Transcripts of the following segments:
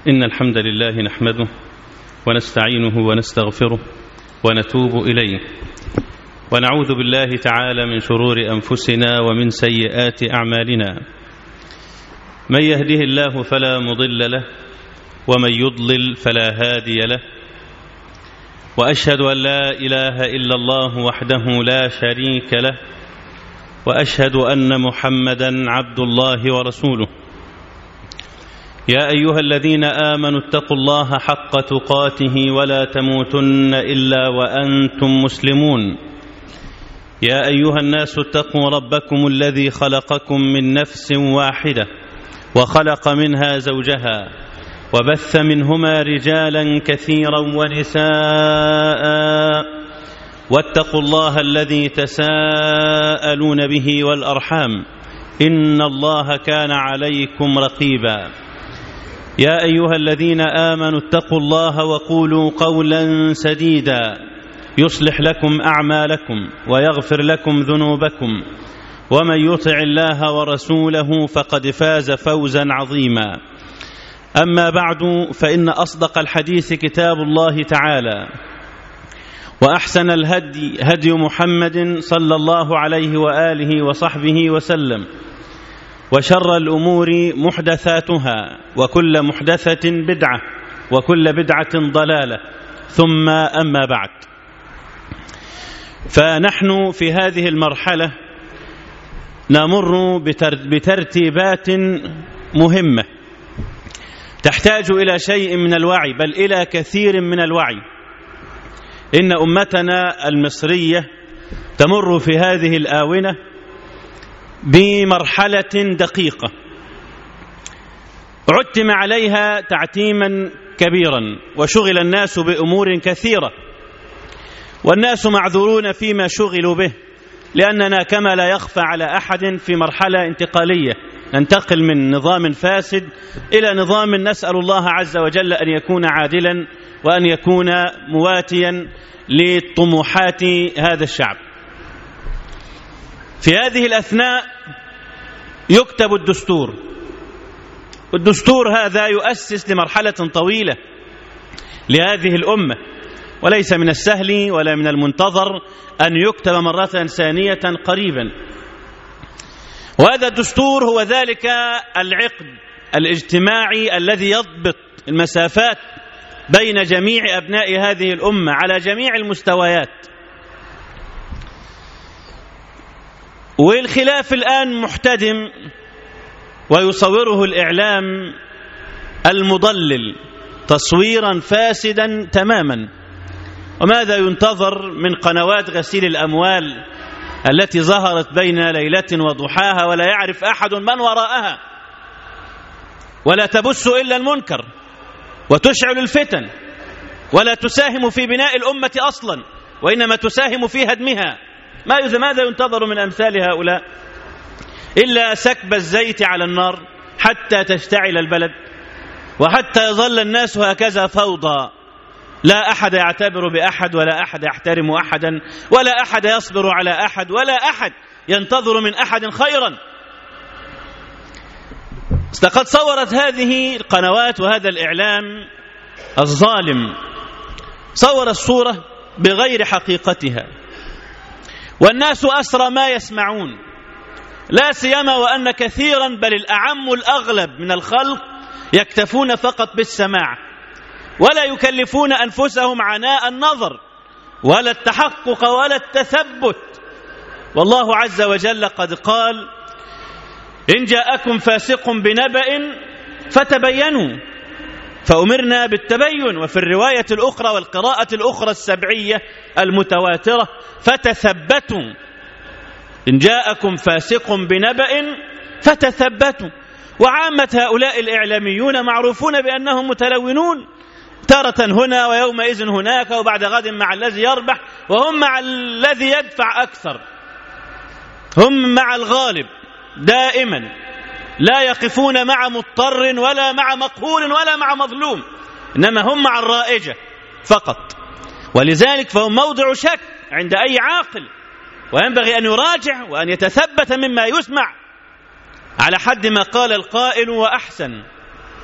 إن الحمد لله نحمده ونستعينه ونستغفره ونتوب إليه ونعوذ بالله تعالى من شرور أنفسنا ومن سيئات أعمالنا من يهده الله فلا مضل له ومن يضلل فلا هادي له وأشهد أن لا إله إلا الله وحده لا شريك له وأشهد أن محمدا عبد الله ورسوله يا أيها الذين آمنوا اتقوا الله حق تقاته ولا تموتن إلا وأنتم مسلمون يا أيها الناس اتقوا ربكم الذي خلقكم من نفس واحدة وخلق منها زوجها وبث منهما رجالا كثيرا ونساء واتقوا الله الذي تساءلون به والأرحام إن الله كان عليكم رقيبا يا أيها الذين آمنوا اتقوا الله وقولوا قولا سديدا يصلح لكم أعمالكم ويغفر لكم ذنوبكم ومن يطع الله ورسوله فقد فاز فوزا عظيما أما بعد فإن أصدق الحديث كتاب الله تعالى وأحسن الهدي هدي محمد صلى الله عليه وآله وصحبه وسلم وشر الأمور محدثاتها وكل محدثة بدعة وكل بدعة ضلالة ثم أما بعد فنحن في هذه المرحلة نمر بترتيبات مهمة تحتاج إلى شيء من الوعي بل إلى كثير من الوعي إن أمتنا المصرية تمر في هذه الآونة بمرحلة دقيقة عتم عليها تعتيما كبيرا وشغل الناس بأمور كثيرة والناس معذورون فيما شغلوا به لأننا كما لا يخفى على أحد في مرحلة انتقالية ننتقل من نظام فاسد إلى نظام نسأل الله عز وجل أن يكون عادلا وأن يكون مواتيا لطموحات هذا الشعب في هذه الأثناء يكتب الدستور والدستور هذا يؤسس لمرحلة طويلة لهذه الأمة وليس من السهل ولا من المنتظر أن يكتب مرة ثانية قريبا وهذا الدستور هو ذلك العقد الاجتماعي الذي يضبط المسافات بين جميع أبناء هذه الأمة على جميع المستويات والخلاف الآن محتدم ويصوره الإعلام المضلل تصويرا فاسدا تماما وماذا ينتظر من قنوات غسيل الأموال التي ظهرت بين ليلة وضحاها ولا يعرف أحد من وراءها ولا تبث إلا المنكر وتشعل الفتن ولا تساهم في بناء الأمة أصلا وإنما تساهم في هدمها ماذا ينتظر من أمثال هؤلاء إلا سكب الزيت على النار حتى تشتعل البلد وحتى يظل الناس هكذا فوضى لا أحد يعتبر بأحد ولا أحد يحترم أحدا ولا أحد يصبر على أحد ولا أحد ينتظر من أحد خيرا لقد صورت هذه القنوات وهذا الإعلام الظالم صور الصورة بغير حقيقتها والناس أسرى ما يسمعون لا سيما وأن كثيرا بل الأعم الأغلب من الخلق يكتفون فقط بالسماع ولا يكلفون أنفسهم عناء النظر ولا التحقق ولا التثبت والله عز وجل قد قال إن جاءكم فاسق بنبأ فتبينوا فأمرنا بالتبين وفي الرواية الأخرى والقراءة الأخرى السبعية المتواترة فتثبتوا إن جاءكم فاسق بنبأ فتثبتوا وعامة هؤلاء الإعلاميون معروفون بأنهم متلونون تارة هنا ويومئذ هناك وبعد غد مع الذي يربح وهم مع الذي يدفع أكثر هم مع الغالب دائما لا يقفون مع مضطر ولا مع مقهور ولا مع مظلوم إنما هم مع الرائجة فقط ولذلك فهم موضع شك عند أي عاقل وينبغي أن يراجع وأن يتثبت مما يسمع على حد ما قال القائل وأحسن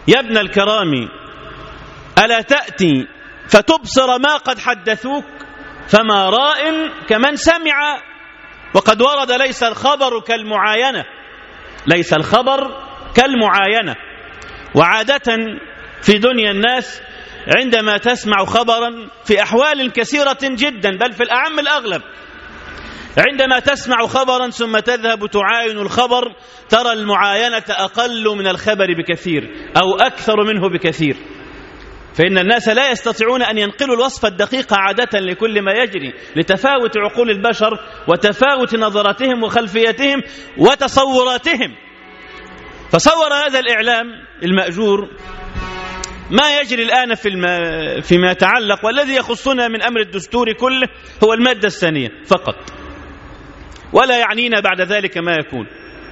يا ابن الكرام ألا تأتي فتبصر ما قد حدثوك فما راء كمن سمع وقد ورد ليس الخبر كالمعاينة ليس الخبر كالمعاينة وعادة في دنيا الناس عندما تسمع خبرا في أحوال كثيرة جدا بل في الأعم الأغلب عندما تسمع خبرا ثم تذهب تعاين الخبر ترى المعاينة أقل من الخبر بكثير أو أكثر منه بكثير فإن الناس لا يستطيعون أن ينقلوا الوصف الدقيق عادة لكل ما يجري لتفاوت عقول البشر وتفاوت نظراتهم وخلفيتهم وتصوراتهم فصور هذا الإعلام المأجور ما يجري الآن في الم... فيما يتعلق والذي يخصنا من أمر الدستور كله هو المادة الثانية فقط ولا يعنينا بعد ذلك ما يكون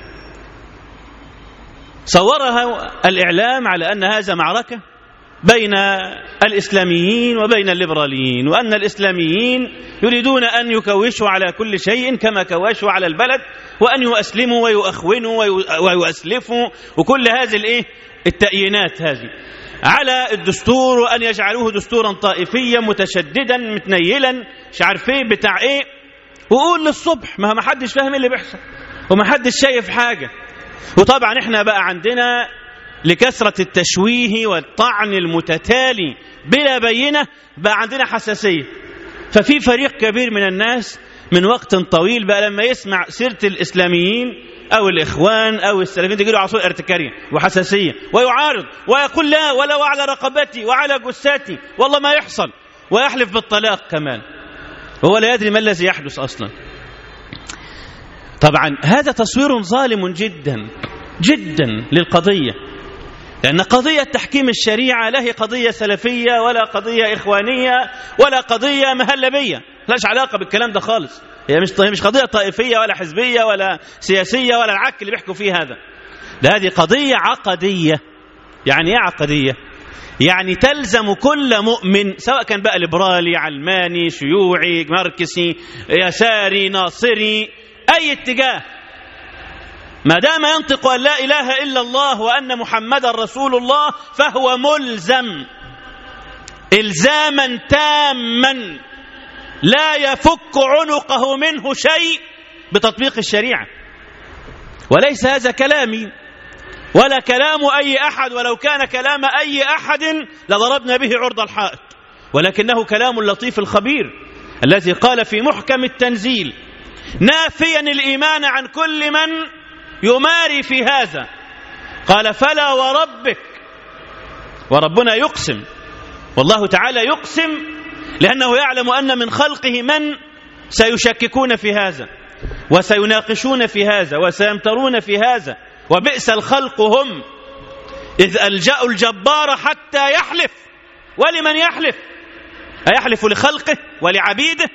صورها الإعلام على أن هذا معركة بين الإسلاميين وبين الليبراليين وأن الإسلاميين يريدون أن يكوشوا على كل شيء كما كوشوا على البلد وأن يؤسلموا ويؤخونوا ويؤسلفوا وكل هذه الإيه التأيينات هذه على الدستور وأن يجعلوه دستورا طائفيا متشددا متنيلا مش عارف ايه بتاع ايه وقول للصبح ما ما حدش فاهم ايه اللي بيحصل وما حدش شايف حاجة وطبعا احنا بقى عندنا لكثرة التشويه والطعن المتتالي بلا بينة بقى عندنا حساسية ففي فريق كبير من الناس من وقت طويل بقى لما يسمع سيرة الإسلاميين أو الإخوان أو السلفيين تجيله عصور ارتكارية وحساسية ويعارض ويقول لا ولو على رقبتي وعلى جثتي والله ما يحصل ويحلف بالطلاق كمان هو لا يدري ما الذي يحدث أصلا طبعا هذا تصوير ظالم جدا جدا للقضية لأن قضية تحكيم الشريعة لا هي قضية سلفية ولا قضية إخوانية ولا قضية مهلبية لاش علاقة بالكلام ده خالص هي مش مش قضية طائفية ولا حزبية ولا سياسية ولا العك اللي بيحكوا فيه هذا ده هذه قضية عقدية يعني ايه عقدية يعني تلزم كل مؤمن سواء كان بقى ليبرالي علماني شيوعي ماركسي يساري ناصري أي اتجاه ما دام ينطق أن لا إله إلا الله وأن محمد رسول الله فهو ملزم إلزاما تاما لا يفك عنقه منه شيء بتطبيق الشريعة وليس هذا كلامي ولا كلام أي أحد ولو كان كلام أي أحد لضربنا به عرض الحائط ولكنه كلام اللطيف الخبير الذي قال في محكم التنزيل نافيا الإيمان عن كل من يماري في هذا قال فلا وربك وربنا يقسم والله تعالى يقسم لأنه يعلم أن من خلقه من سيشككون في هذا وسيناقشون في هذا وسيمترون في هذا وبئس الخلق هم إذ ألجأوا الجبار حتى يحلف ولمن يحلف أيحلف لخلقه ولعبيده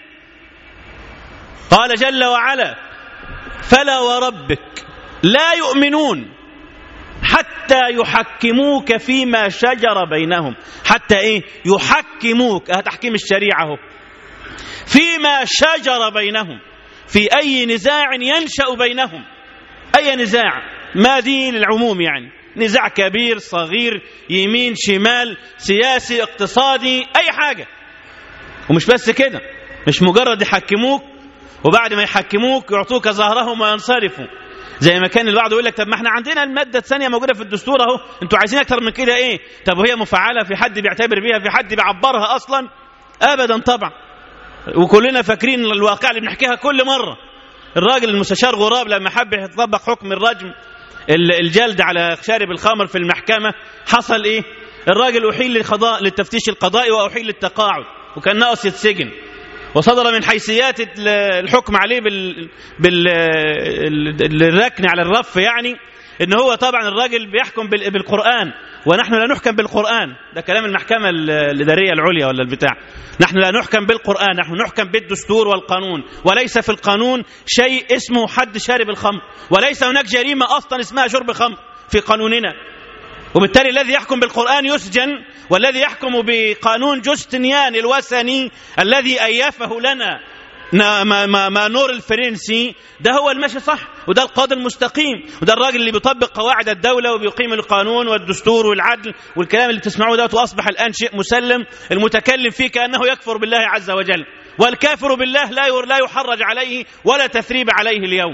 قال جل وعلا فلا وربك لا يؤمنون حتى يحكموك فيما شجر بينهم حتى ايه يحكموك اه تحكيم الشريعه اهو فيما شجر بينهم في اي نزاع ينشا بينهم اي نزاع ما دي للعموم يعني نزاع كبير صغير يمين شمال سياسي اقتصادي اي حاجه ومش بس كده مش مجرد يحكموك وبعد ما يحكموك يعطوك ظهرهم وينصرفوا زي ما كان البعض يقول لك طب ما احنا عندنا الماده الثانيه موجوده في الدستور اهو انتوا عايزين اكتر من كده ايه طب وهي مفعله في حد بيعتبر بيها في حد بيعبرها اصلا ابدا طبعا وكلنا فاكرين الواقع اللي بنحكيها كل مره الراجل المستشار غراب لما حب يطبق حكم الرجم الجلد على شارب الخمر في المحكمه حصل ايه الراجل احيل للقضاء للتفتيش القضائي واحيل للتقاعد وكان ناقص يتسجن وصدر من حيثيات الحكم عليه بال... بال... الركن على الرف يعني ان هو طبعا الراجل بيحكم بال... بالقران ونحن لا نحكم بالقران ده كلام المحكمه الاداريه العليا ولا البتاع نحن لا نحكم بالقران نحن نحكم بالدستور والقانون وليس في القانون شيء اسمه حد شارب الخمر وليس هناك جريمه اصلا اسمها شرب خمر في قانوننا وبالتالي الذي يحكم بالقرآن يسجن والذي يحكم بقانون جوستنيان الوثني الذي أيفه لنا ما, ما, ما نور الفرنسي ده هو الماشي صح وده القاضي المستقيم وده الراجل اللي بيطبق قواعد الدولة وبيقيم القانون والدستور والعدل والكلام اللي بتسمعوه ده وأصبح الآن شيء مسلم المتكلم فيه كأنه يكفر بالله عز وجل والكافر بالله لا لا يحرج عليه ولا تثريب عليه اليوم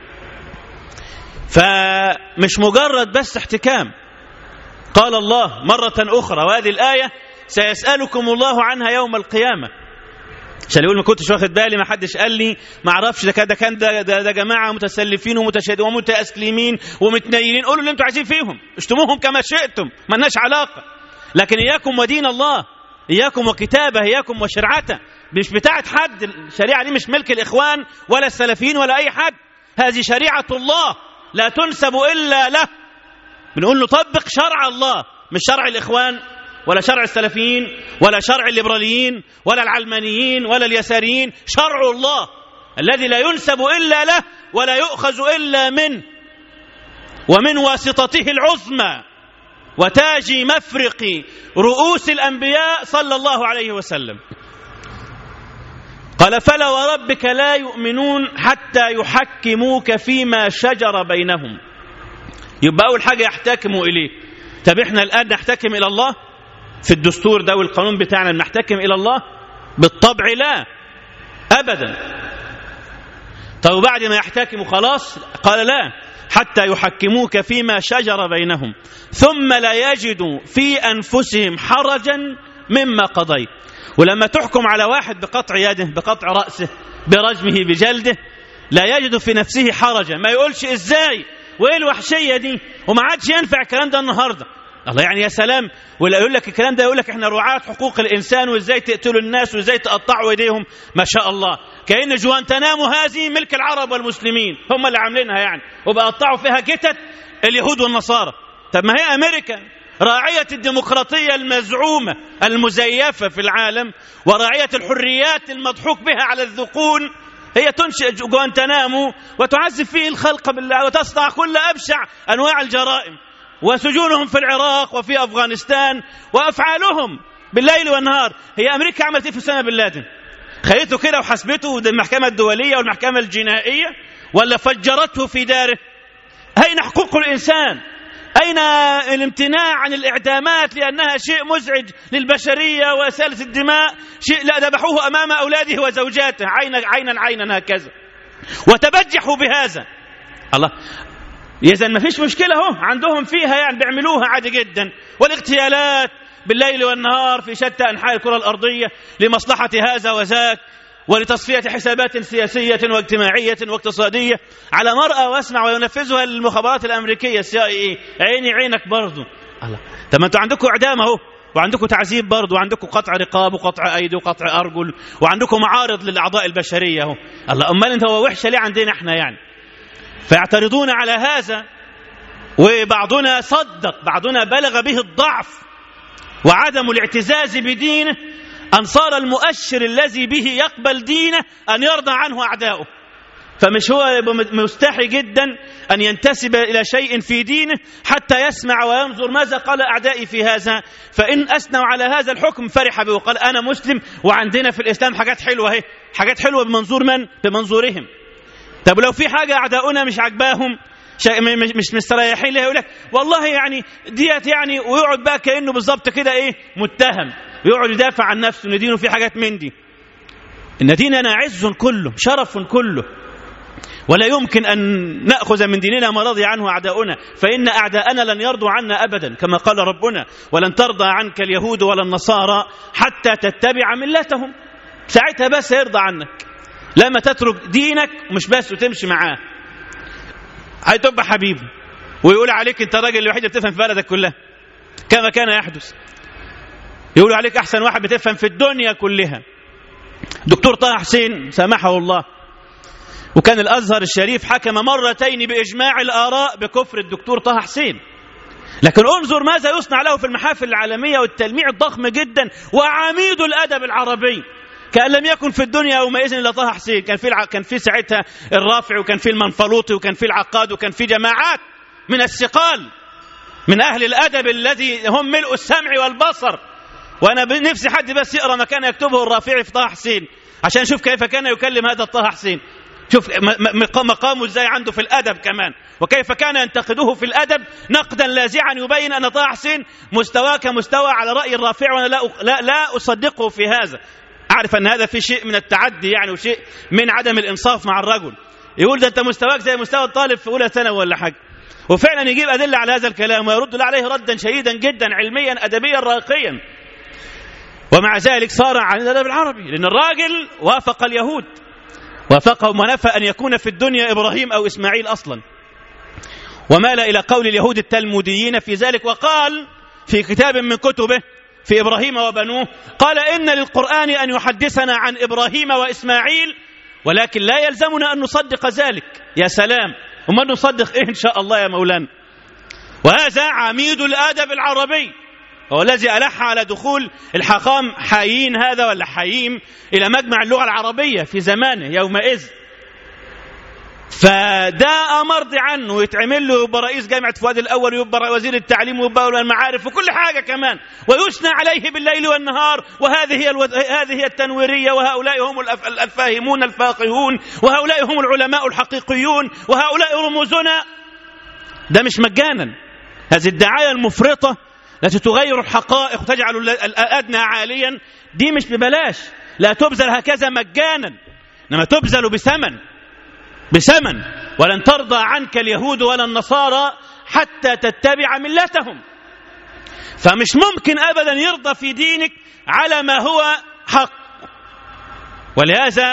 فمش مجرد بس احتكام قال الله مرة أخرى وهذه الآية سيسألكم الله عنها يوم القيامة عشان يقول ما كنتش واخد بالي ما حدش قال لي ما اعرفش ده ده كان ده, ده, ده جماعه متسلفين ومتشددين ومتاسلمين ومتنيلين قولوا اللي انتوا عايزين فيهم اشتموهم كما شئتم ما لناش علاقه لكن اياكم ودين الله اياكم وكتابه اياكم وشرعته مش بتاعه حد الشريعه دي مش ملك الاخوان ولا السلفيين ولا اي حد هذه شريعه الله لا تنسب الا له بنقول نطبق شرع الله مش شرع الاخوان ولا شرع السلفيين ولا شرع الليبراليين ولا العلمانيين ولا اليساريين شرع الله الذي لا ينسب الا له ولا يؤخذ الا منه ومن واسطته العظمى وتاج مفرق رؤوس الانبياء صلى الله عليه وسلم قال فلا وربك لا يؤمنون حتى يحكموك فيما شجر بينهم يبقى اول حاجه يحتكموا اليه طب احنا الان نحتكم الى الله في الدستور ده والقانون بتاعنا نحتكم إلى الله بالطبع لا أبدا طب بعد ما يحتكموا خلاص قال لا حتى يحكموك فيما شجر بينهم ثم لا يجدوا في أنفسهم حرجا مما قضيت ولما تحكم على واحد بقطع يده بقطع رأسه برجمه بجلده لا يجد في نفسه حرجا ما يقولش ازاي وايه الوحشيه دي وما عادش ينفع الكلام ده النهارده الله يعني يا سلام ولا يقول لك الكلام ده يقول لك احنا رعاة حقوق الانسان وازاي تقتلوا الناس وازاي تقطعوا ايديهم ما شاء الله كأن جوانتنامو هذه ملك العرب والمسلمين هم اللي عاملينها يعني وبقطعوا فيها جتت اليهود والنصارى طب ما هي امريكا راعية الديمقراطية المزعومة المزيفة في العالم وراعية الحريات المضحوك بها على الذقون هي تنشئ جوانتنامو وتعذب فيه الخلق بالله وتصنع كل أبشع أنواع الجرائم وسجونهم في العراق وفي أفغانستان وأفعالهم بالليل والنهار هي أمريكا عملت إيه في أسامة بن لادن خليته كده وحسبته المحكمة الدولية والمحكمة الجنائية ولا فجرته في داره أين حقوق الإنسان أين الامتناع عن الإعدامات لأنها شيء مزعج للبشرية وسالة الدماء شيء لا ذبحوه أمام أولاده وزوجاته عينا عينا عينا هكذا وتبجحوا بهذا الله إذا ما فيش مشكلة اهو عندهم فيها يعني بيعملوها عادي جدا والاغتيالات بالليل والنهار في شتى أنحاء الكرة الأرضية لمصلحة هذا وذاك ولتصفية حسابات سياسية واجتماعية واقتصادية على مرأى واسمع وينفذها المخابرات الأمريكية السي اي عيني عينك برضه الله طب ما انتوا عندكم إعدام أهو وعندكم تعذيب برضه وعندكم قطع رقاب وقطع أيدي وقطع أرجل وعندكم معارض للأعضاء البشرية أهو الله أمال أنت هو وحشة ليه عندنا احنا يعني فيعترضون على هذا وبعضنا صدق بعضنا بلغ به الضعف وعدم الاعتزاز بدينه أن صار المؤشر الذي به يقبل دينه أن يرضى عنه أعداؤه فمش هو مستحي جدا أن ينتسب إلى شيء في دينه حتى يسمع وينظر ماذا قال أعدائي في هذا فإن أثنوا على هذا الحكم فرح به وقال أنا مسلم وعندنا في الإسلام حاجات حلوة اهي حاجات حلوة بمنظور من؟ بمنظورهم طب لو في حاجة أعداؤنا مش عجباهم مش مستريحين لها يقول لك والله يعني ديت يعني ويقعد بقى كأنه بالظبط كده إيه متهم ويقعد يدافع عن نفسه ان دينه في حاجات من دي ان ديننا عز كله شرف كله ولا يمكن أن نأخذ من ديننا ما رضي عنه أعداؤنا فإن أعداءنا لن يرضوا عنا أبدا كما قال ربنا ولن ترضى عنك اليهود ولا النصارى حتى تتبع ملتهم ساعتها بس يرضى عنك لما تترك دينك مش بس وتمشي معاه هتبقى حبيبه ويقول عليك انت الراجل الوحيد اللي بتفهم في بلدك كلها كما كان يحدث يقولوا عليك احسن واحد بتفهم في الدنيا كلها دكتور طه حسين سامحه الله وكان الازهر الشريف حكم مرتين باجماع الاراء بكفر الدكتور طه حسين لكن انظر ماذا يصنع له في المحافل العالميه والتلميع الضخم جدا وعميد الادب العربي كان لم يكن في الدنيا يومئذ الا طه حسين كان في الع... كان في ساعتها الرافع وكان في المنفلوطي وكان في العقاد وكان في جماعات من الثقال من اهل الادب الذي هم ملء السمع والبصر وانا نفسي حد بس يقرا ما كان يكتبه الرافعي في طه حسين عشان نشوف كيف كان يكلم هذا طه حسين شوف مقامه ازاي عنده في الادب كمان وكيف كان ينتقده في الادب نقدا لاذعا يبين ان طه حسين مستواه كمستوى على راي الرافع وانا لا لا لا اصدقه في هذا اعرف ان هذا في شيء من التعدي يعني وشيء من عدم الانصاف مع الرجل يقول ده انت مستواك زي مستوى الطالب في اولى ثانوي ولا حاجه وفعلا يجيب ادله على هذا الكلام ويرد عليه ردا شديدا جدا علميا ادبيا راقيا ومع ذلك صار عن الادب العربي لان الراجل وافق اليهود وافقهم ونفى ان يكون في الدنيا ابراهيم او اسماعيل اصلا ومال الى قول اليهود التلموديين في ذلك وقال في كتاب من كتبه في ابراهيم وبنوه قال ان للقران ان يحدثنا عن ابراهيم واسماعيل ولكن لا يلزمنا ان نصدق ذلك يا سلام وما نصدق ايه ان شاء الله يا مولانا وهذا عميد الادب العربي هو الذي ألح على دخول الحاخام حايين هذا ولا حاييم إلى مجمع اللغة العربية في زمانه يومئذ فده مرضي عنه ويتعمل له يبقى رئيس جامعة فؤاد الأول ويبقى وزير التعليم ويبقى المعارف وكل حاجة كمان ويثنى عليه بالليل والنهار وهذه هي الو... هذه هي التنويرية وهؤلاء هم الأف... الفاهمون الفاقهون وهؤلاء هم العلماء الحقيقيون وهؤلاء رموزنا ده مش مجانا هذه الدعاية المفرطة التي تغير الحقائق وتجعل الأدنى عاليا دي مش ببلاش لا تبذل هكذا مجانا إنما تبذل بثمن بثمن ولن ترضى عنك اليهود ولا النصارى حتى تتبع ملتهم فمش ممكن أبدا يرضى في دينك على ما هو حق ولهذا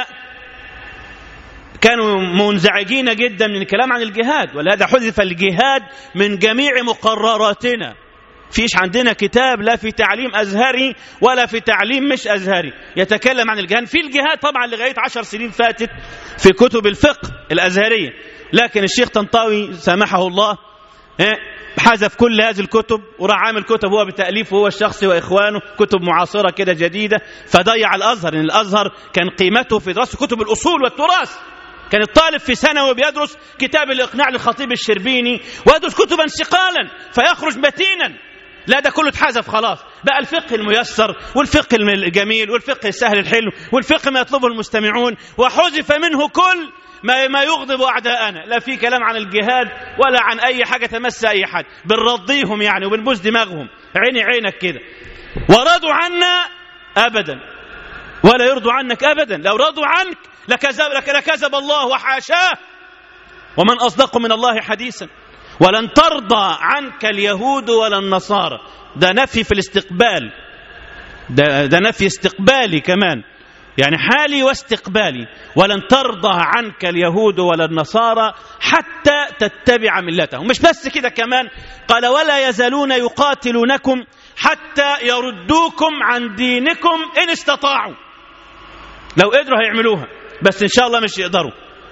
كانوا منزعجين جدا من الكلام عن الجهاد ولهذا حذف الجهاد من جميع مقرراتنا فيش عندنا كتاب لا في تعليم أزهري ولا في تعليم مش أزهري يتكلم عن الجهاد في الجهاد طبعا لغاية عشر سنين فاتت في كتب الفقه الأزهرية لكن الشيخ طنطاوي سامحه الله حذف كل هذه الكتب وراح عامل كتب هو بتأليفه هو الشخصي وإخوانه كتب معاصرة كده جديدة فضيع الأزهر لأن الأزهر كان قيمته في دراسة كتب الأصول والتراث كان الطالب في ثانوي بيدرس كتاب الإقناع للخطيب الشربيني ويدرس كتبا ثقالا فيخرج متينا لا ده كله اتحذف خلاص بقى الفقه الميسر والفقه الجميل والفقه السهل الحلو والفقه ما يطلبه المستمعون وحذف منه كل ما ما يغضب اعداءنا لا في كلام عن الجهاد ولا عن اي حاجه تمس اي حد بنرضيهم يعني وبنبوس دماغهم عيني عينك كده ورضوا عنا ابدا ولا يرضوا عنك ابدا لو رضوا عنك لكذب لكذب الله وحاشاه ومن اصدق من الله حديثا ولن ترضى عنك اليهود ولا النصارى ده نفي في الاستقبال ده, ده نفي استقبالي كمان يعني حالي واستقبالي ولن ترضى عنك اليهود ولا النصارى حتى تتبع ملتهم مش بس كده كمان قال ولا يزالون يقاتلونكم حتى يردوكم عن دينكم إن استطاعوا لو قدروا هيعملوها بس إن شاء الله مش يقدروا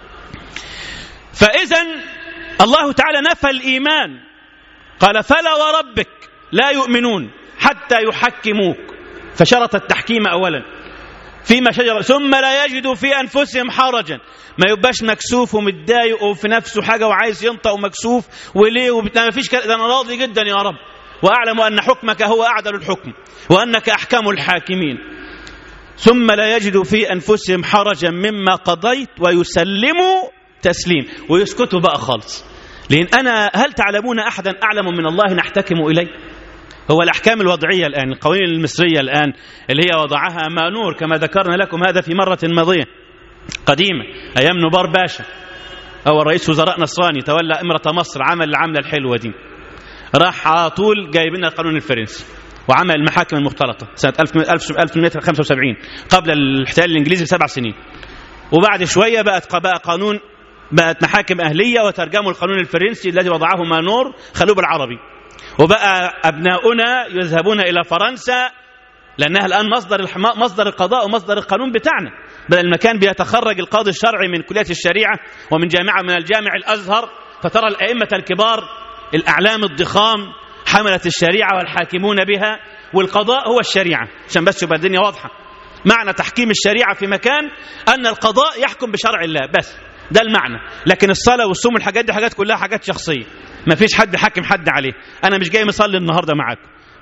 فإذا الله تعالى نفى الإيمان قال فلا وربك لا يؤمنون حتى يحكموك فشرط التحكيم أولا فيما شجر ثم لا يجدوا في أنفسهم حرجا ما يبقاش مكسوف ومتضايق وفي نفسه حاجة وعايز ينطق ومكسوف وليه وما فيش كده أنا راضي جدا يا رب وأعلم أن حكمك هو أعدل الحكم وأنك أحكم الحاكمين ثم لا يجدوا في أنفسهم حرجا مما قضيت ويسلموا تسليم ويسكتوا بقى خالص لأن أنا هل تعلمون أحدا أعلم من الله نحتكم إليه هو الأحكام الوضعية الآن القوانين المصرية الآن اللي هي وضعها مانور كما ذكرنا لكم هذا في مرة ماضية قديمة أيام نبار باشا هو رئيس وزراء نصراني تولى إمرة مصر عمل العملة الحلوة دي راح على طول جايب لنا القانون الفرنسي وعمل المحاكم المختلطة سنة 1875 قبل الاحتلال الإنجليزي بسبع سنين وبعد شوية بقت بقى قانون بقت محاكم أهلية وترجموا القانون الفرنسي الذي وضعه مانور خلوه بالعربي وبقى أبناؤنا يذهبون إلى فرنسا لأنها الآن مصدر الحما... مصدر القضاء ومصدر القانون بتاعنا بدل ما كان بيتخرج القاضي الشرعي من كلية الشريعة ومن جامعة من الجامع الأزهر فترى الأئمة الكبار الأعلام الضخام حملة الشريعة والحاكمون بها والقضاء هو الشريعة عشان بس يبقى الدنيا واضحة معنى تحكيم الشريعة في مكان أن القضاء يحكم بشرع الله بس ده المعنى لكن الصلاة والصوم والحاجات دي حاجات كلها حاجات شخصية ما فيش حد حاكم حد عليه أنا مش جاي مصلي النهاردة معاكم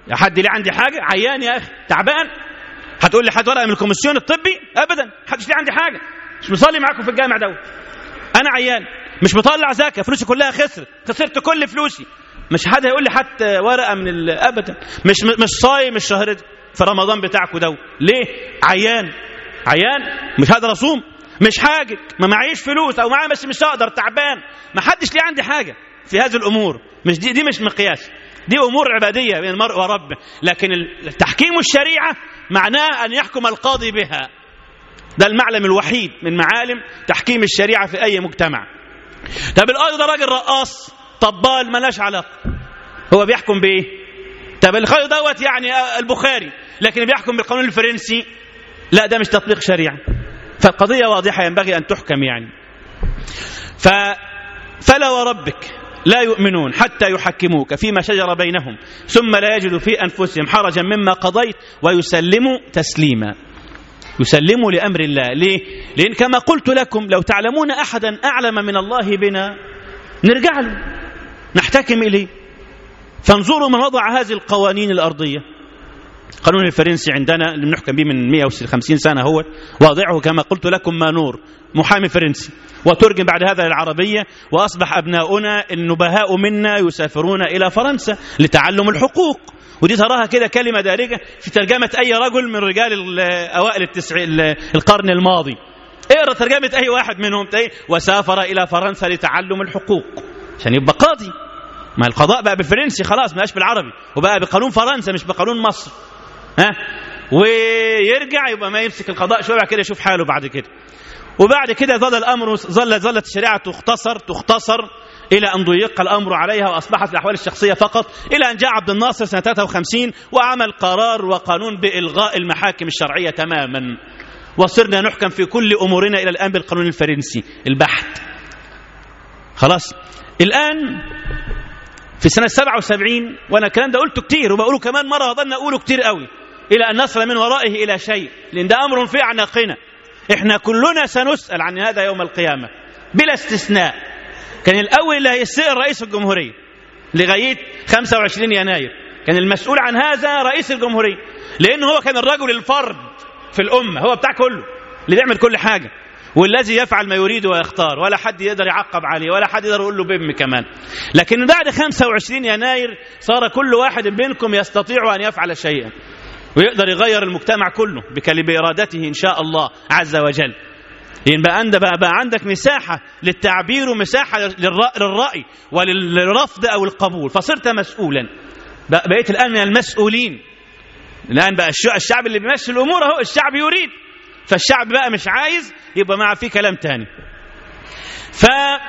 يا حد ليه عندي حاجه عيان يا اخي تعبان هتقول لي حد ورقه من الكوميسيون الطبي ابدا حدش ليه عندي حاجه مش مصلي معاكم في الجامع دوت انا عيان مش مطلع زكاه فلوسي كلها خسرت خسرت كل فلوسي مش حد هيقول لي حتى ورقه من ال- ابدا مش مش صايم الشهر ده في رمضان بتاعكم ده ليه عيان عيان مش هقدر اصوم مش حاجه ما معيش فلوس او معايا بس مش هقدر تعبان ما حدش ليه عندي حاجه في هذه الامور مش دي دي مش مقياس دي امور عباديه بين المرء وربه لكن التحكيم الشريعه معناه ان يحكم القاضي بها ده المعلم الوحيد من معالم تحكيم الشريعه في اي مجتمع طب القاضي ده راجل رقاص طبال ملاش علاقه هو بيحكم بايه طب القاضي دوت يعني البخاري لكن بيحكم بالقانون الفرنسي لا ده مش تطبيق شريعه فالقضيه واضحه ينبغي ان تحكم يعني ف فلا وربك لا يؤمنون حتى يحكموك فيما شجر بينهم ثم لا يجدوا في انفسهم حرجا مما قضيت ويسلموا تسليما يسلموا لامر الله ليه لان كما قلت لكم لو تعلمون احدا اعلم من الله بنا نرجع له نحتكم اليه فانظروا من وضع هذه القوانين الارضيه القانون الفرنسي عندنا اللي بنحكم به من 150 سنه هو واضعه كما قلت لكم مانور محامي فرنسي وترجم بعد هذا للعربيه واصبح ابناؤنا النبهاء منا يسافرون الى فرنسا لتعلم الحقوق ودي تراها كده كلمه دارجه في ترجمه اي رجل من رجال ال- اوائل التسع ال- القرن الماضي اقرا ترجمه اي واحد منهم تلاقي وسافر الى فرنسا لتعلم الحقوق عشان يبقى قاضي ما القضاء بقى بالفرنسي خلاص ما بقاش بالعربي وبقى بقانون فرنسا مش بقانون مصر ها ويرجع يبقى ما يمسك القضاء شويه بعد كده يشوف حاله بعد كده وبعد كده ظل الامر ظل ظلت الشريعه تختصر تختصر الى ان ضيق الامر عليها واصبحت الاحوال الشخصيه فقط الى ان جاء عبد الناصر سنه 53 وعمل قرار وقانون بالغاء المحاكم الشرعيه تماما وصرنا نحكم في كل امورنا الى الان بالقانون الفرنسي البحت خلاص الان في سنة 77 وأنا الكلام ده قلته كتير وبقوله كمان مرة وظلنا أقوله كتير قوي إلى أن نصل من ورائه إلى شيء لأن ده أمر في أعناقنا إحنا كلنا سنسأل عن هذا يوم القيامة بلا استثناء كان الأول اللي هيسأل رئيس الجمهورية لغاية 25 يناير كان المسؤول عن هذا رئيس الجمهورية لأنه هو كان الرجل الفرد في الأمة هو بتاع كله اللي بيعمل كل حاجة والذي يفعل ما يريد ويختار ولا حد يقدر يعقب عليه ولا حد يقدر يقول له بم كمان لكن بعد 25 يناير صار كل واحد منكم يستطيع أن يفعل شيئا ويقدر يغير المجتمع كله بكل- بإرادته إن شاء الله عز وجل لأن بقى, عند بقى, بقى عندك مساحة للتعبير ومساحة للرأي, للرأي وللرفض أو القبول فصرت مسؤولا بق- بقيت الآن من المسؤولين الآن بقى الش- الشعب اللي بيمشي الأمور أهو الشعب يريد فالشعب بقى مش عايز يبقى مع في كلام تاني ف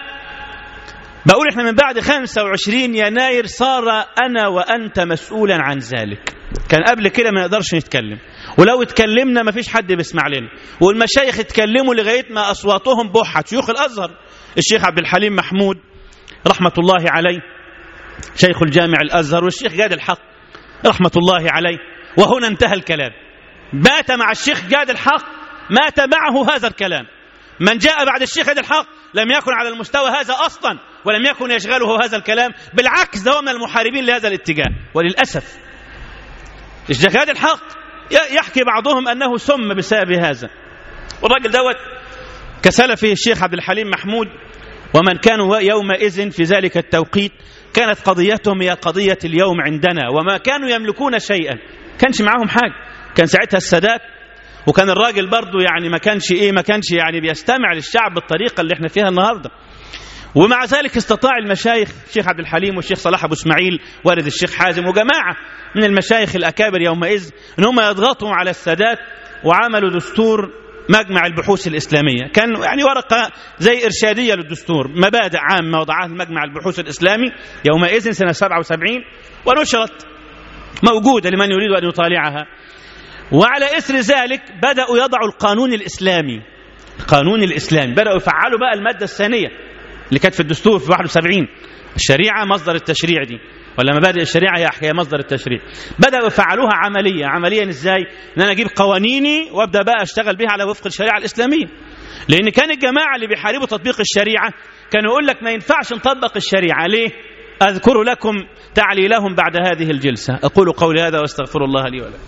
بقول احنا من بعد 25 يناير صار انا وانت مسؤولا عن ذلك كان قبل كده ما نقدرش نتكلم ولو اتكلمنا ما فيش حد بيسمع لنا والمشايخ اتكلموا لغايه ما اصواتهم بحت شيوخ الازهر الشيخ عبد الحليم محمود رحمه الله عليه شيخ الجامع الازهر والشيخ جاد الحق رحمه الله عليه وهنا انتهى الكلام بات مع الشيخ جاد الحق مات معه هذا الكلام من جاء بعد الشيخ جاد الحق لم يكن على المستوى هذا اصلا ولم يكن يشغله هذا الكلام بالعكس ده هو من المحاربين لهذا الاتجاه وللاسف الشيخ جاد الحق ي- يحكي بعضهم انه سم بسبب هذا والراجل دوت كسلفه الشيخ عبد الحليم محمود ومن كانوا يومئذ في ذلك التوقيت كانت قضيتهم هي قضية اليوم عندنا وما كانوا يملكون شيئا كانش معاهم حاجة كان ساعتها السادات وكان الراجل برضه يعني ما كانش ايه ما كانش يعني بيستمع للشعب بالطريقة اللي احنا فيها النهارده ومع ذلك استطاع المشايخ الشيخ عبد الحليم والشيخ صلاح ابو اسماعيل والد الشيخ حازم وجماعه من المشايخ الاكابر يومئذ ان هم يضغطوا على السادات وعملوا دستور مجمع البحوث الاسلاميه كان يعني ورقه زي ارشاديه للدستور مبادئ عامه وضعها المجمع البحوث الاسلامي يومئذ سنه 77 ونشرت موجوده لمن يريد ان يطالعها وعلى اثر ذلك بداوا يضعوا القانون الاسلامي القانون الاسلامي بداوا يفعلوا بقى الماده الثانيه اللي كانت في الدستور في 71 الشريعه مصدر التشريع دي ولا مبادئ الشريعه هي هي مصدر التشريع بداوا يفعلوها عمليا عمليا ازاي ان انا اجيب قوانيني وابدا بقى اشتغل بها على وفق الشريعه الاسلاميه لان كان الجماعه اللي بيحاربوا تطبيق الشريعه كانوا يقول لك ما ينفعش نطبق الشريعه ليه أذكر لكم تعليلهم بعد هذه الجلسة أقول قولي هذا واستغفر الله لي ولكم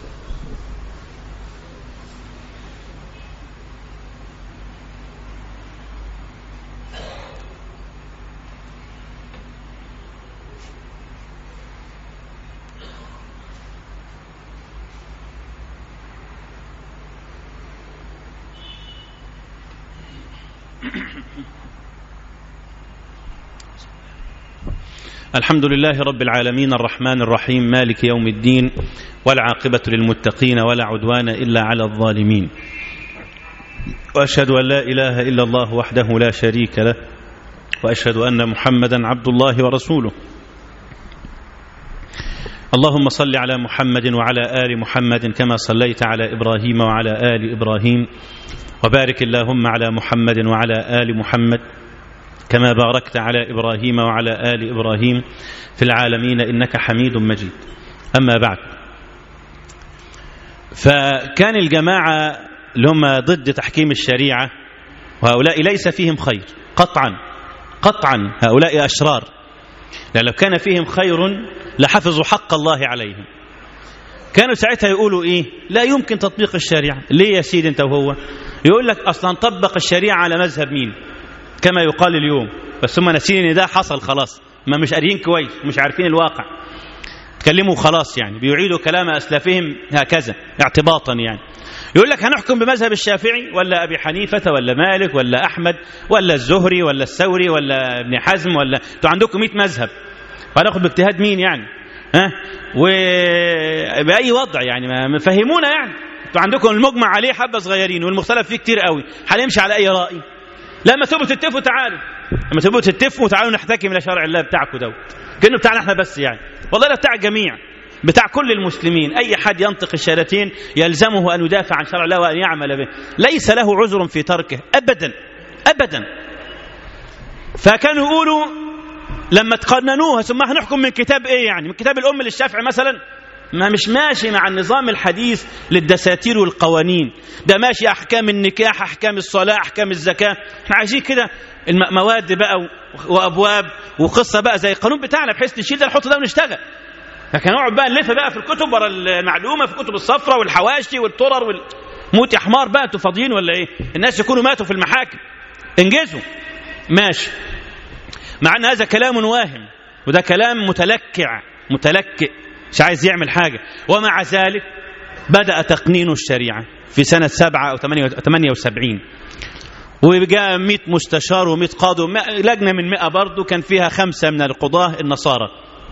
الحمد لله رب العالمين الرحمن الرحيم مالك يوم الدين والعاقبة للمتقين ولا عدوان إلا على الظالمين وأشهد أن لا إله إلا الله وحده لا شريك له وأشهد أن محمدا عبد الله ورسوله اللهم صل على محمد وعلى آل محمد كما صليت على إبراهيم وعلى آل إبراهيم وبارك اللهم على محمد وعلى آل محمد كما باركت على إبراهيم وعلى آل إبراهيم في العالمين إنك حميد مجيد أما بعد فكان الجماعة اللي هم ضد تحكيم الشريعة وهؤلاء ليس فيهم خير قطعا قطعا هؤلاء أشرار لأن لو كان فيهم خير لحفظوا حق الله عليهم كانوا ساعتها يقولوا إيه لا يمكن تطبيق الشريعة ليه يا سيدي أنت وهو يقول لك أصلا طبق الشريعة على مذهب مين كما يقال اليوم بس هم ناسين ان ده حصل خلاص ما مش قاريين كويس مش عارفين الواقع تكلموا خلاص يعني بيعيدوا كلام اسلافهم هكذا اعتباطا يعني يقول لك هنحكم بمذهب الشافعي ولا ابي حنيفه ولا مالك ولا احمد ولا الزهري ولا الثوري ولا ابن حزم ولا انتوا عندكم 100 مذهب فهناخد باجتهاد مين يعني ها وباي وضع يعني ما فهمونا يعني انتوا عندكم المجمع عليه حبه صغيرين والمختلف فيه كتير قوي هنمشي على اي راي لما تبقوا تتفقوا تعالوا لما تبقوا تتفقوا تعالوا نحتكم الى شرع الله بتاعكم دوت كانه بتاعنا احنا بس يعني والله ده بتاع الجميع بتاع كل المسلمين اي حد ينطق الشهادتين يلزمه ان يدافع عن شرع الله وان يعمل به ليس له عذر في تركه ابدا ابدا فكانوا يقولوا لما تقننوها ثم هنحكم من كتاب ايه يعني من كتاب الام للشافعي مثلا ما مش ماشي مع النظام الحديث للدساتير والقوانين ده ماشي احكام النكاح احكام الصلاه احكام الزكاه احنا عايزين كده مواد بقى وابواب وقصه بقى زي القانون بتاعنا بحيث نشيل ده نحط ده ونشتغل لكن نقعد بقى نلف بقى في الكتب ورا المعلومه في الكتب الصفراء والحواشي والطرر وال... موت يا حمار بقى انتوا فاضيين ولا ايه الناس يكونوا ماتوا في المحاكم انجزوا ماشي مع ان هذا كلام واهم وده كلام متلكع متلكئ مش عايز يعمل حاجة ومع ذلك بدأ تقنين الشريعة في سنة سبعة أو ثمانية وسبعين وجاء مئة مستشار ومئة قاضي لجنة من مئة برضو كان فيها خمسة من القضاة النصارى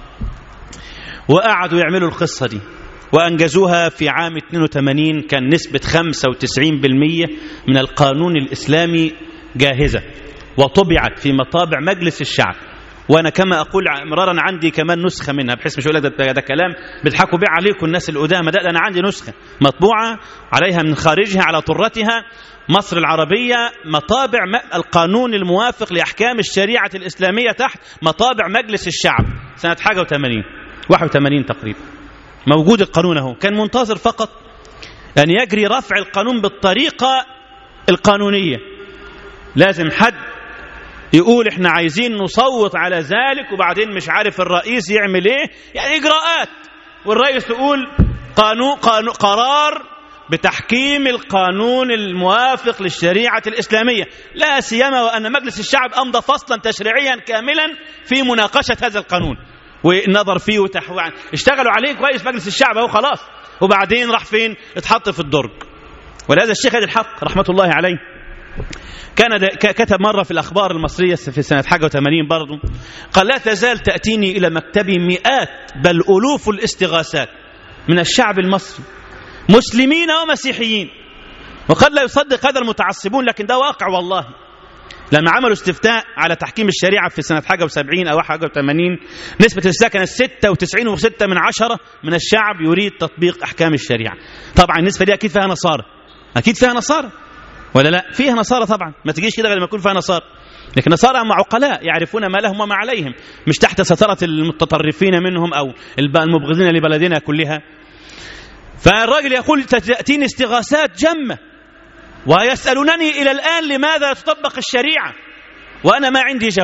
وقعدوا يعملوا القصة دي وأنجزوها في عام 82 كان نسبة 95% من القانون الإسلامي جاهزة وطبعت في مطابع مجلس الشعب وانا كما اقول مرارا عندي كمان نسخه منها بحيث مش اقول لك ده, ده كلام بيضحكوا بيه عليكم الناس القدامى ده, ده انا عندي نسخه مطبوعه عليها من خارجها على طرتها مصر العربيه مطابع القانون الموافق لاحكام الشريعه الاسلاميه تحت مطابع مجلس الشعب سنه حاجه و80 81 تقريبا موجود القانون اهو كان منتظر فقط ان يجري رفع القانون بالطريقه القانونيه لازم حد يقول احنا عايزين نصوت على ذلك وبعدين مش عارف الرئيس يعمل ايه يعني اجراءات والرئيس يقول قانون, قانون قرار بتحكيم القانون الموافق للشريعة الإسلامية لا سيما وأن مجلس الشعب أمضى فصلا تشريعيا كاملا في مناقشة هذا القانون والنظر فيه وتحويل اشتغلوا عليه كويس مجلس الشعب اهو خلاص وبعدين راح فين اتحط في الدرج ولهذا الشيخ هذا الحق رحمة الله عليه كان كتب مرة في الأخبار المصرية في سنة حاجة وثمانين برضو قال لا تزال تأتيني إلى مكتبي مئات بل ألوف الاستغاثات من الشعب المصري مسلمين ومسيحيين وقد لا يصدق هذا المتعصبون لكن ده واقع والله لما عملوا استفتاء على تحكيم الشريعة في سنة حاجة وسبعين أو حاجة وثمانين نسبة الاستفتاء كانت ستة وتسعين وستة من عشرة من الشعب يريد تطبيق أحكام الشريعة طبعا النسبة دي أكيد فيها نصارى أكيد فيها نصارى ولا لا فيها نصارى طبعا ما تجيش كده غير لما يكون فيها نصارى لكن نصارى مع عقلاء يعرفون ما لهم وما عليهم مش تحت سترة المتطرفين منهم أو المبغضين لبلدنا كلها فالراجل يقول تأتيني استغاثات جمة ويسألونني إلى الآن لماذا تطبق الشريعة وأنا ما عندي جواب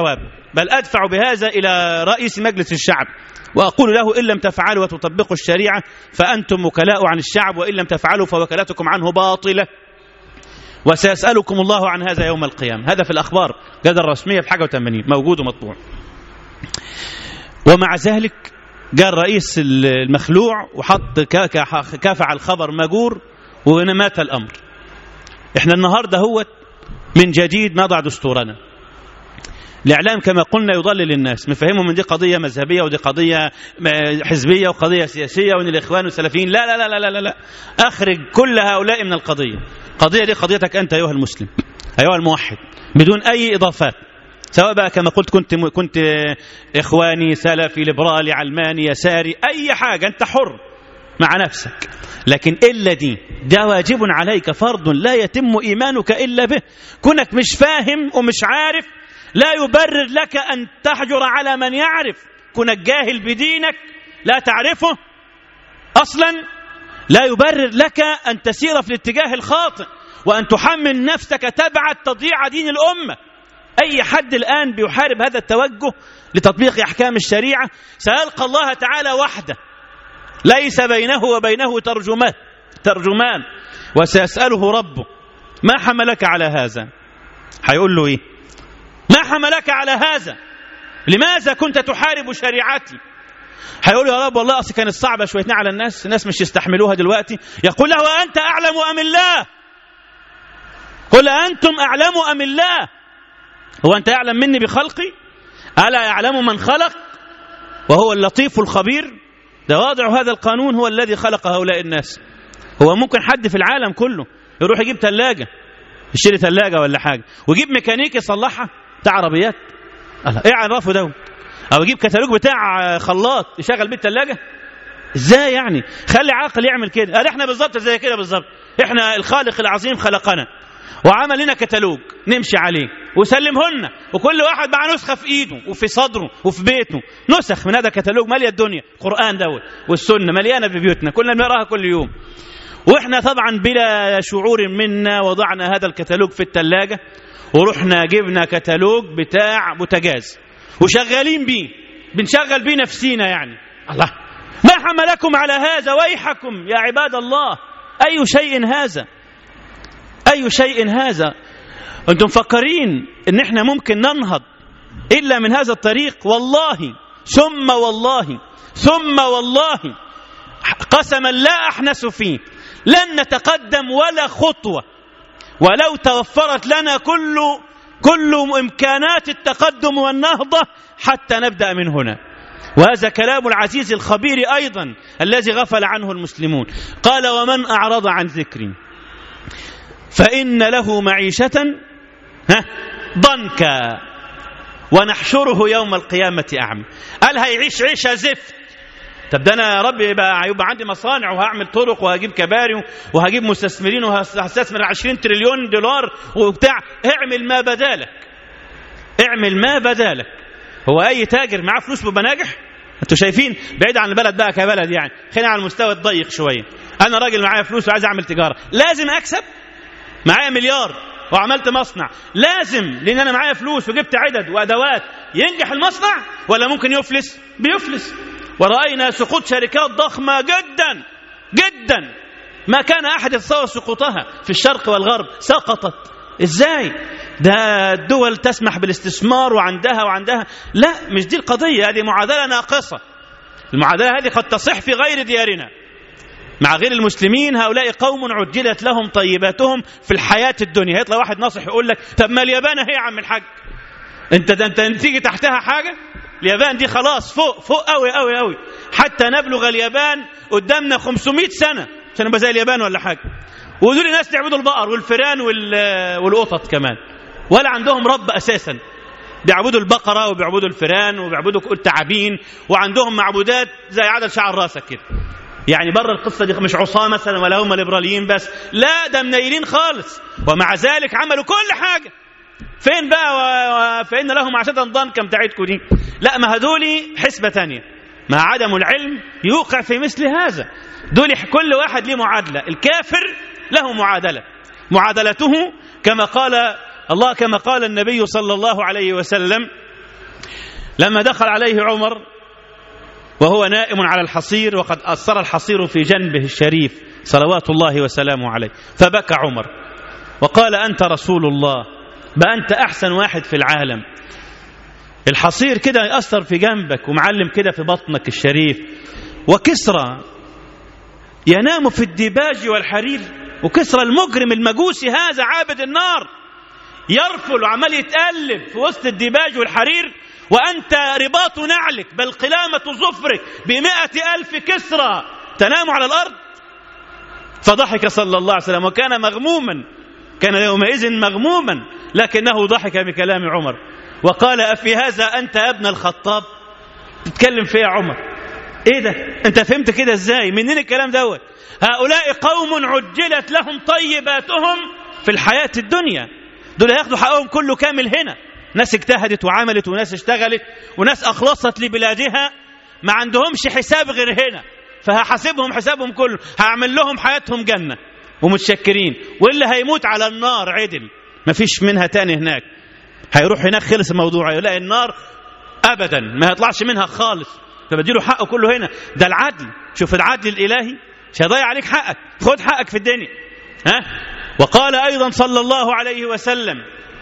بل أدفع بهذا إلى رئيس مجلس الشعب وأقول له إن لم تفعلوا وتطبقوا الشريعة فأنتم وكلاء عن الشعب وإن لم تفعلوا فوكالتكم عنه باطلة وسيسألكم الله عن هذا يوم القيامة هذا في الأخبار جدل الرسمية في حاجة وثمانين موجود ومطبوع ومع ذلك جاء الرئيس المخلوع وحط كافع الخبر مجور ومات الأمر احنا النهاردة هو من جديد نضع دستورنا الإعلام كما قلنا يضلل الناس مفهمهم من دي قضية مذهبية ودي قضية حزبية وقضية سياسية وإن الإخوان والسلفيين لا لا لا لا لا لا أخرج كل هؤلاء من القضية القضية دي قضيتك أنت أيها المسلم أيها الموحد بدون أي إضافات سواء بقى كما قلت كنت كنت إخواني سلفي ليبرالي علماني يساري أي حاجة أنت حر مع نفسك لكن إلا دي ده واجب عليك فرض لا يتم إيمانك إلا به كونك مش فاهم ومش عارف لا يبرر لك أن تحجر على من يعرف كونك جاهل بدينك لا تعرفه أصلا لا يبرر لك أن تسير في الاتجاه الخاطئ وأن تحمل نفسك تبع تضييع دين الأمة أي حد الآن بيحارب هذا التوجه لتطبيق أحكام الشريعة سيلقى الله تعالى وحده ليس بينه وبينه ترجمان ترجمان وسيسأله ربه ما حملك على هذا هيقول له ايه ما حملك على هذا لماذا كنت تحارب شريعتي هيقول يا رب والله اصل كانت صعبه شويتين على الناس الناس مش يستحملوها دلوقتي يقول له انت اعلم ام الله قل انتم اعلم ام الله هو انت يعلم مني بخلقي الا يعلم من خلق وهو اللطيف الخبير ده واضع هذا القانون هو الذي خلق هؤلاء الناس هو ممكن حد في العالم كله يروح يجيب ثلاجه يشتري ثلاجه ولا حاجه ويجيب ميكانيكي يصلحها بتاع عربيات الله ايه عرفه ده او يجيب كتالوج بتاع خلاط يشغل بيه الثلاجه ازاي يعني خلي عاقل يعمل كده قال احنا بالظبط زي كده بالظبط احنا الخالق العظيم خلقنا وعمل لنا كتالوج نمشي عليه وسلمهن وكل واحد مع نسخه في ايده وفي صدره وفي بيته نسخ من هذا الكتالوج ماليه الدنيا القران دوت والسنه مليانه في بيوتنا كنا بنقراها كل يوم واحنا طبعا بلا شعور منا وضعنا هذا الكتالوج في الثلاجه ورحنا جبنا كتالوج بتاع بوتاجاز وشغالين بيه بنشغل بيه نفسينا يعني الله ما حملكم على هذا ويحكم يا عباد الله اي شيء هذا اي شيء هذا انتم مفكرين ان احنا ممكن ننهض الا من هذا الطريق والله ثم والله ثم والله قسما لا احنس فيه لن نتقدم ولا خطوه ولو توفرت لنا كل كل امكانات التقدم والنهضه حتى نبدا من هنا وهذا كلام العزيز الخبير ايضا الذي غفل عنه المسلمون قال ومن اعرض عن ذكري فان له معيشه ها ضنكا ونحشره يوم القيامه اعمى قال هيعيش عيشه زفت طب ده انا يا رب يبقى هيبقى عندي مصانع وهعمل طرق وهجيب كباري وهجيب مستثمرين وهستثمر 20 تريليون دولار وبتاع اعمل ما بدالك اعمل ما بدالك هو اي تاجر معاه فلوس بيبقى ناجح انتوا شايفين بعيد عن البلد بقى كبلد يعني خلينا على المستوى الضيق شويه انا راجل معايا فلوس وعايز اعمل تجاره لازم اكسب معايا مليار وعملت مصنع لازم لان انا معايا فلوس وجبت عدد وادوات ينجح المصنع ولا ممكن يفلس بيفلس ورأينا سقوط شركات ضخمة جدا جدا ما كان أحد يتصور سقوطها في الشرق والغرب سقطت إزاي ده الدول تسمح بالاستثمار وعندها وعندها لا مش دي القضية هذه معادلة ناقصة المعادلة هذه قد تصح في غير ديارنا مع غير المسلمين هؤلاء قوم عجلت لهم طيباتهم في الحياة الدنيا هيطلع واحد ناصح يقول لك طب ما اليابان هي يا عم الحاج انت ده انت تيجي تحتها حاجة اليابان دي خلاص فوق فوق قوي قوي قوي حتى نبلغ اليابان قدامنا 500 سنة عشان نبقى زي اليابان ولا حاجة ودول ناس يعبدوا البقر والفيران والقطط كمان ولا عندهم رب أساسا بيعبدوا البقرة وبيعبدوا الفيران وبيعبدوا التعابين وعندهم معبودات زي عدد شعر راسك كده يعني بره القصة دي مش عصاة مثلا ولا هم ليبراليين بس لا ده منيلين خالص ومع ذلك عملوا كل حاجة فين بقى و... فإن لهم عشان ضنكم بتاعتكم دي لا ما هدولي حسبة تانية مع عدم العلم يوقع في مثل هذا دول كل واحد له معادلة الكافر له معادلة معادلته كما قال الله كما قال النبي صلى الله عليه وسلم لما دخل عليه عمر وهو نائم على الحصير وقد أثر الحصير في جنبه الشريف صلوات الله وسلامه عليه فبكى عمر وقال أنت رسول الله بقى أنت أحسن واحد في العالم الحصير كده يأثر في جنبك ومعلم كده في بطنك الشريف وكسرى ينام في الديباج والحرير وكسرى المجرم المجوسي هذا عابد النار يرفل وعمال يتقلب في وسط الديباج والحرير وأنت رباط نعلك بل قلامة ظفرك بمائة ألف كسرى تنام على الأرض فضحك صلى الله عليه وسلم وكان مغموما كان يومئذ مغموما لكنه ضحك بكلام عمر وقال أفي هذا أنت يا ابن الخطاب تتكلم فيه يا عمر ايه ده انت فهمت كده ازاي منين الكلام دوت هؤلاء قوم عجلت لهم طيباتهم في الحياة الدنيا دول هياخدوا حقهم كله كامل هنا ناس اجتهدت وعملت وناس اشتغلت وناس اخلصت لبلادها ما عندهمش حساب غير هنا فهحاسبهم حسابهم كله هعمل لهم حياتهم جنة ومتشكرين واللي هيموت على النار عدل مفيش منها تاني هناك هيروح هناك خلص الموضوع يلاقي النار ابدا ما هيطلعش منها خالص فبديله حقه كله هنا ده العدل شوف العدل الالهي مش هيضيع عليك حقك خد حقك في الدنيا ها وقال ايضا صلى الله عليه وسلم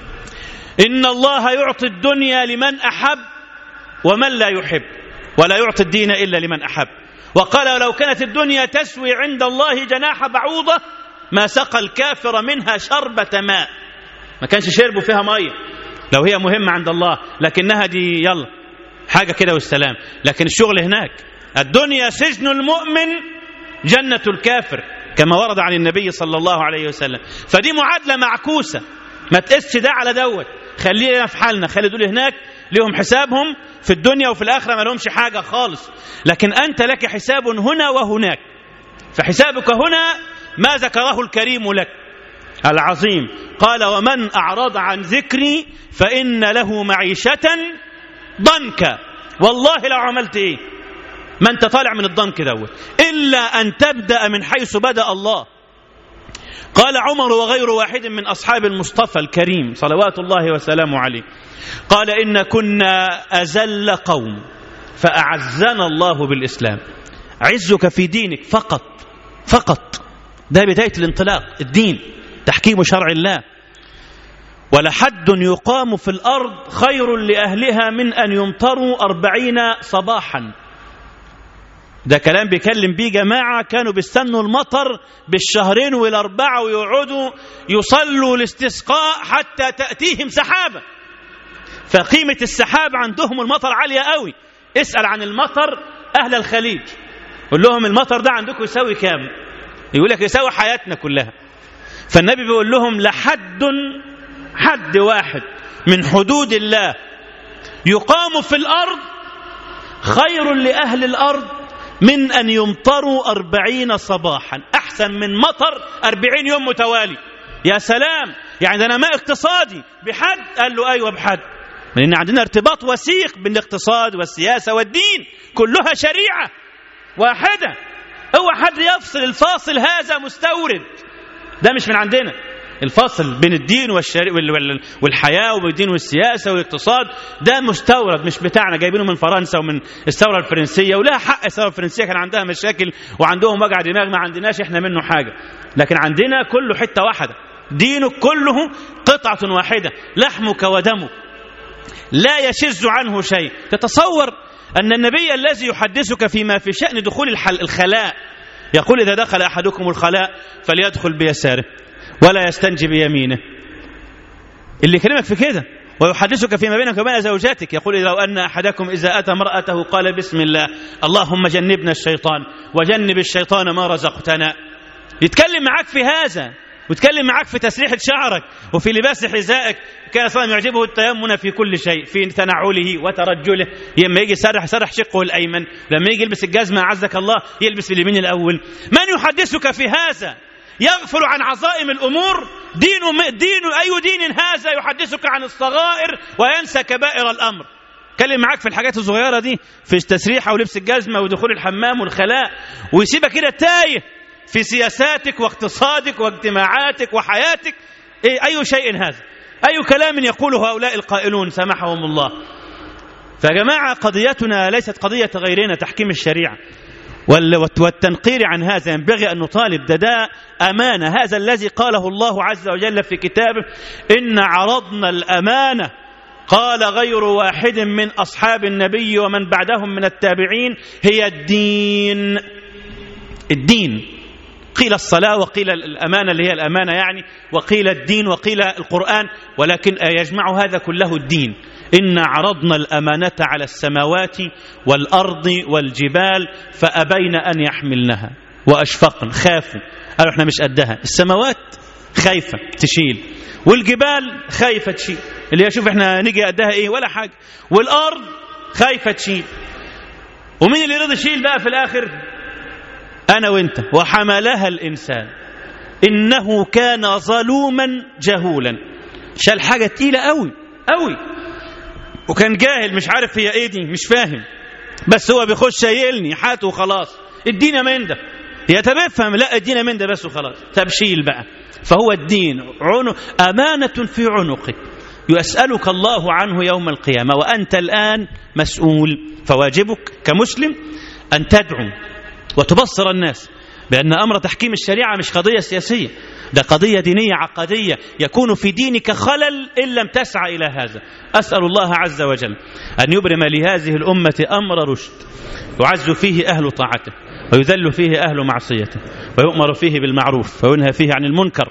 ان الله يعطي الدنيا لمن احب ومن لا يحب ولا يعطي الدين الا لمن احب وقال لو كانت الدنيا تسوي عند الله جناح بعوضه ما سقى الكافر منها شربة ماء ما كانش شربوا فيها ميه لو هي مهمة عند الله لكنها دي يلا حاجة كده والسلام لكن الشغل هناك الدنيا سجن المؤمن جنة الكافر كما ورد عن النبي صلى الله عليه وسلم فدي معادلة معكوسة ما تقسش ده على دوت خلينا في حالنا خلي دول هناك لهم حسابهم في الدنيا وفي الآخرة ما لهمش حاجة خالص لكن أنت لك حساب هنا وهناك فحسابك هنا ما ذكره الكريم لك العظيم قال ومن أعرض عن ذكري فإن له معيشة ضنكا والله لو عملت إيه ما أنت طالع من الضنك دوت إلا أن تبدأ من حيث بدأ الله قال عمر وغير واحد من أصحاب المصطفى الكريم صلوات الله وسلامه عليه قال إن كنا أزل قوم فأعزنا الله بالإسلام عزك في دينك فقط فقط ده بداية الانطلاق الدين تحكيم شرع الله ولحد يقام في الأرض خير لأهلها من أن يمطروا أربعين صباحا ده كلام بيكلم بيه جماعة كانوا بيستنوا المطر بالشهرين والأربعة ويقعدوا يصلوا الاستسقاء حتى تأتيهم سحابة فقيمة السحاب عندهم المطر عالية قوي اسأل عن المطر أهل الخليج قول لهم المطر ده عندكم يساوي كام يقول لك يساوي حياتنا كلها فالنبي بيقول لهم لحد حد واحد من حدود الله يقام في الأرض خير لأهل الأرض من أن يمطروا أربعين صباحا أحسن من مطر أربعين يوم متوالي يا سلام يعني ده أنا ما اقتصادي بحد قال له أيوة بحد لأن عندنا ارتباط وثيق بين الاقتصاد والسياسة والدين كلها شريعة واحدة هو حد يفصل الفاصل هذا مستورد ده مش من عندنا الفصل بين الدين والشري... والحياة وبين الدين والسياسة والاقتصاد ده مستورد مش بتاعنا جايبينه من فرنسا ومن الثورة الفرنسية ولها حق الثورة الفرنسية كان عندها مشاكل وعندهم وجع دماغ ما عندناش احنا منه حاجة لكن عندنا كله حتة واحدة دينك كله قطعة واحدة لحمك ودمك لا يشز عنه شيء تتصور أن النبي الذي يحدثك فيما في شأن دخول الخلاء يقول إذا دخل أحدكم الخلاء فليدخل بيساره ولا يستنجي بيمينه اللي يكلمك في كده ويحدثك فيما بينك وبين زوجاتك يقول لو أن أحدكم إذا أتى امرأته قال بسم الله اللهم جنبنا الشيطان وجنب الشيطان ما رزقتنا يتكلم معك في هذا ويتكلم معك في تسريحة شعرك وفي لباس حذائك كان صلى الله يعجبه التيمن في كل شيء في تنعله وترجله لما يجي يسرح يسرح شقه الأيمن لما يجي يلبس الجزمة عزك الله يلبس اليمين الأول من يحدثك في هذا يغفل عن عظائم الأمور دين, دين أي دين هذا يحدثك عن الصغائر وينسى كبائر الأمر كلم معاك في الحاجات الصغيرة دي في التسريحة ولبس الجزمة ودخول الحمام والخلاء ويسيبك كده تايه في سياساتك واقتصادك واجتماعاتك وحياتك إيه أي شيء هذا أي كلام يقوله هؤلاء القائلون سامحهم الله فيا جماعة قضيتنا ليست قضية غيرنا تحكيم الشريعة والتنقير عن هذا ينبغي أن نطالب ده ده أمانة هذا الذي قاله الله عز وجل في كتابه إن عرضنا الأمانة قال غير واحد من أصحاب النبي ومن بعدهم من التابعين هي الدين الدين قيل الصلاة وقيل الأمانة اللي هي الأمانة يعني وقيل الدين وقيل القرآن ولكن يجمع هذا كله الدين إن عرضنا الأمانة على السماوات والأرض والجبال فأبين أن يحملنها وأشفقن خافوا قالوا احنا مش قدها السماوات خايفة تشيل والجبال خايفة تشيل اللي يشوف احنا نيجي قدها ايه ولا حاجة والأرض خايفة تشيل ومين اللي رضي يشيل بقى في الآخر أنا وأنت وحملها الإنسان إنه كان ظلوما جهولا شال حاجة تقيلة قوي قوي وكان جاهل مش عارف هي ايه دي مش فاهم بس هو بيخش يقلني حاته وخلاص ادينا من ده هي طب افهم لا ادينا من ده بس وخلاص طب شيل بقى فهو الدين عنق أمانة في عنقك يسألك الله عنه يوم القيامة وأنت الآن مسؤول فواجبك كمسلم أن تدعو وتبصر الناس بأن أمر تحكيم الشريعة مش قضية سياسية ده قضية دينية عقدية يكون في دينك خلل إن لم تسعى إلى هذا أسأل الله عز وجل أن يبرم لهذه الأمة أمر رشد يعز فيه أهل طاعته ويذل فيه أهل معصيته ويؤمر فيه بالمعروف وينهى فيه عن المنكر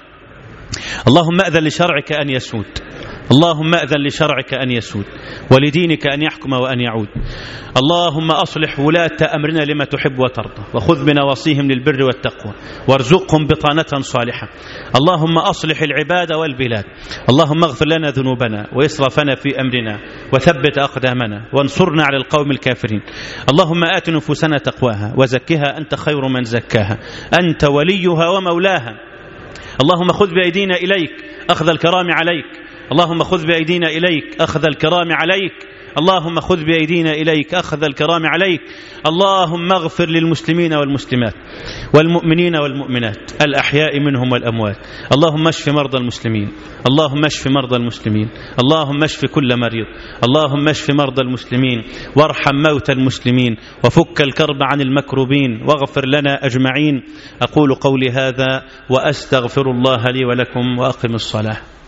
اللهم أذن لشرعك أن يسود اللهم أذن لشرعك أن يسود ولدينك أن يحكم وأن يعود اللهم أصلح ولاة أمرنا لما تحب وترضى وخذ بنواصيهم للبر والتقوى وارزقهم بطانة صالحة اللهم أصلح العباد والبلاد اللهم اغفر لنا ذنوبنا وإسرافنا في أمرنا وثبت أقدامنا وانصرنا على القوم الكافرين اللهم آت نفوسنا تقواها وزكها أنت خير من زكاها أنت وليها ومولاها اللهم خذ بأيدينا إليك أخذ الكرام عليك اللهم خذ بأيدينا إليك أخذ الكرام عليك اللهم خذ بأيدينا إليك أخذ الكرام عليك اللهم اغفر للمسلمين والمسلمات والمؤمنين والمؤمنات الأحياء منهم والأموات اللهم اشف مرضى المسلمين اللهم اشف مرضى المسلمين اللهم اشف كل مريض اللهم اشف مرضى المسلمين وارحم موتى المسلمين وفك الكرب عن المكروبين واغفر لنا أجمعين أقول قولي هذا وأستغفر الله لي ولكم وأقم الصلاة